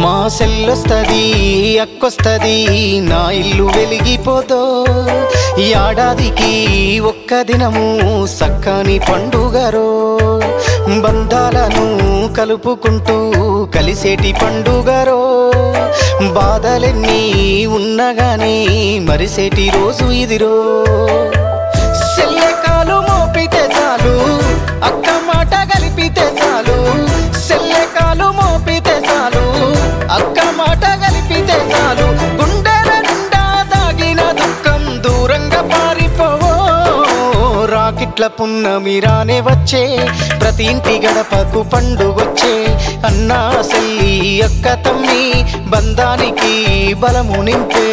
మా సెల్లొస్తది అక్కొస్తది నా ఇల్లు వెలిగిపోతో ఏడాదికి ఒక్క దినము సక్కని పండుగరో బంధాలను కలుపుకుంటూ కలిసేటి పండుగరో బాధలెన్ని ఉన్నగాని మరిసేటి రోజు ఇదిరో సెల్లె కాలు మోపితే చాలు అక్క మాట కలిపితే చాలు సెల్లె కాలు మోపితే చాలు అక్క మాట కలిపితే చాలు గుండెల నిండా దాగిన దుఃఖం దూరంగా పారిపోవో రాకిట్ల పున్నమి రానే వచ్చే ప్రతి ఇంటి గడపకు పండుగొచ్చే అన్నా సెల్లి అక్క తమ్మి బంధానికి బలము నింపే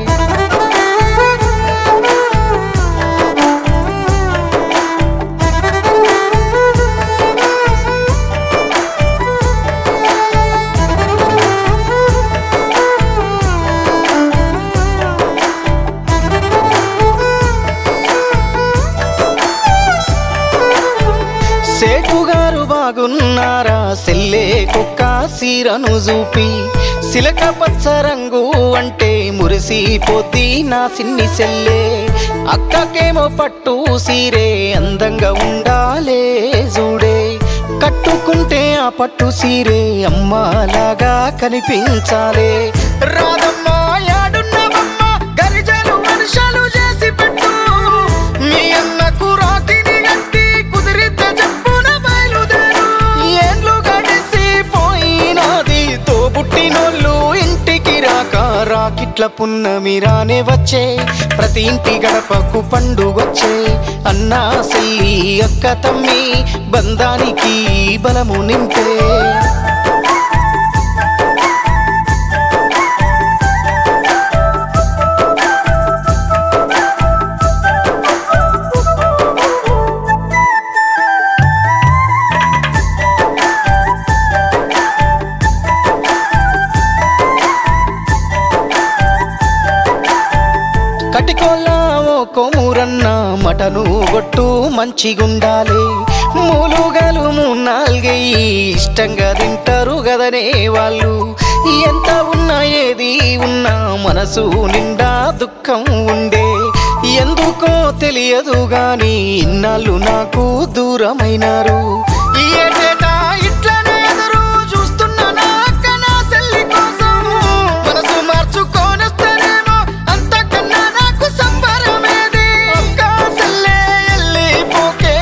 సేటు గారు బాగున్నారా సెల్లే కుక్క సీరను చూపి సిలక పచ్చ రంగు అంటే మురిసిపోద్ది నా సిన్ని సెల్లే అక్కకేమో పట్టు సీరే అందంగా ఉండాలే చూడే కట్టుకుంటే ఆ పట్టు సీరే అమ్మలాగా కనిపించాలే రాదమ్మా యాడున్నవమ్మా గరిజలు వర్షాలు చేసి పెట్టు మీ అన్నకు రాతిని గట్టి కుదిరితే చెప్పున బయలుదేరు ఏండ్లు గడిసి పోయినది తోబుట్టినోళ్ళు ఇంటికి రాక రాకిట్ల పున్నమి రానే వచ్చే ప్రతి ఇంటి గడపకు పండుగొచ్చే అన్నా సెల్లి అక్క తమ్మి బంధానికి బలము నింపే కటికోళ్ళ ఓ కొమురన్న మటను గొట్టు మంచిగుండాలి మూలుగలు నాలుగయ్యి ఇష్టంగా తింటారు గదనే వాళ్ళు ఎంత ఉన్నా ఏది ఉన్నా మనసు నిండా దుఃఖం ఉండే ఎందుకో తెలియదు గాని ఇన్నాళ్ళు నాకు దూరమైనారు ఏటేటా ఇట్లనే ఎదురు చూస్తున్నా నా అక్క నా చెల్లి కోసం మనసు మార్చుకోనొస్తానేమో అంతకన్నా నాకు సంబరమేది అక్క చెల్లె వెళ్ళిపోకే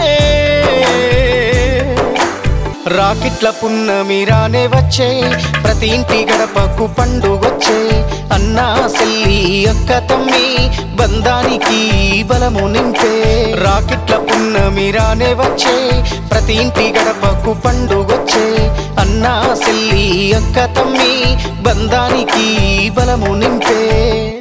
రాకిట్ల పున్నమి రానే వచ్చే ప్రతి ఇంటి గడపకు పండుగొచ్చే అన్నా సెల్లి అక్క తమ్మి బంధానికి బలము నింపే రాకిట్ల పున్నమి రానే వచ్చే ప్రతి ఇంటి గడపకు పండుగొచ్చే అన్నా సెల్లి అక్క తమ్మి బంధానికి బలము నింపే